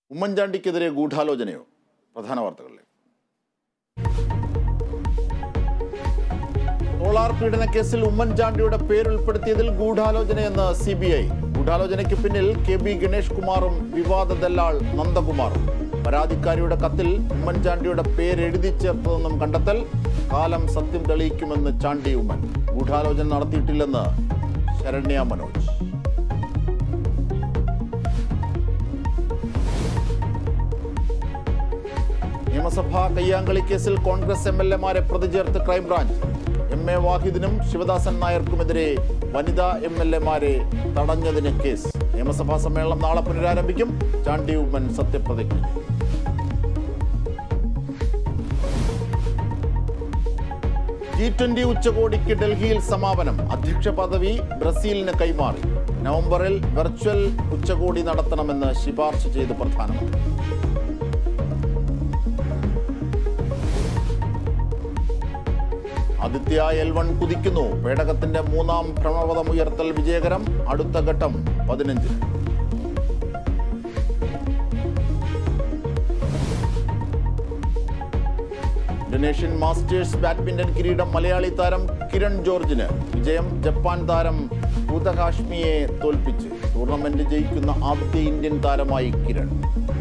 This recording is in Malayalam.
ഉമ്മൻചാണ്ടിക്കെതിരെ ഗൂഢാലോചനയോ പ്രധാന വാർത്തകളിലേക്ക് സോളാർ പീഡന കേസിൽ ഉമ്മൻചാണ്ടിയുടെ പേരുൾപ്പെടുത്തിയതിൽ ഗൂഢാലോചനയെന്ന് സി ബി ഐ ഗൂഢാലോചനയ്ക്ക് പിന്നിൽ കെ ബി ഗണേഷ് കുമാറും വിവാദ ദല്ലാൾ നന്ദകുമാറും പരാതിക്കാരിയുടെ കത്തിൽ ഉമ്മൻചാണ്ടിയുടെ പേരെഴുതി ചേർത്തതെന്നും കണ്ടെത്തൽ കാലം സത്യം തെളിയിക്കുമെന്ന് ചാണ്ടി ഉമ്മൻ ഗൂഢാലോചന നടത്തിയിട്ടില്ലെന്ന് ശരണ്യ മനോജ് നിയമസഭാ കയ്യാങ്കളി കേസിൽ കോൺഗ്രസ് എം എൽ എമാരെ പ്രതി ചേർത്ത് ക്രൈംബ്രാഞ്ച് എം എ വാഹിദിനും ശിവദാസൻ നായർക്കുമെതിരെ വനിതാ എം എൽ എമാരെ തടഞ്ഞതിന് കേസ് നിയമസഭാ സമ്മേളനം നാളെ പുനരാരംഭിക്കും ചാണ്ടി ഉമ്മൻ സത്യപ്രതിജ്ഞ ചെയ്യും. ജി ട്വന്റി ഉച്ചകോടിക്ക് ഡൽഹിയിൽ സമാപനം അധ്യക്ഷ പദവി ബ്രസീലിന് കൈമാറി നവംബറിൽ വെർച്വൽ ഉച്ചകോടി നടത്തണമെന്ന് ശുപാർശ ചെയ്ത് പ്രധാനമന്ത്രി ആദിത്യ എൽ വൺ കുതിക്കുന്നു പേടകത്തിന്റെ മൂന്നാം ഭ്രമണപഥം ഉയർത്തൽ വിജയകരം അടുത്ത ഘട്ടം പതിനഞ്ചിന് ഇന്തോനേഷ്യൻ മാസ്റ്റേഴ്സ് ബാഡ്മിന്റൺ കിരീടം മലയാളി താരം കിരൺ ജോർജിന് വിജയം ജപ്പാൻ താരം ഭൂതഹാഷ്മിയെ തോൽപ്പിച്ച് ടൂർണമെന്റ് ജയിക്കുന്ന ആദ്യ ഇന്ത്യൻ താരമായി കിരൺ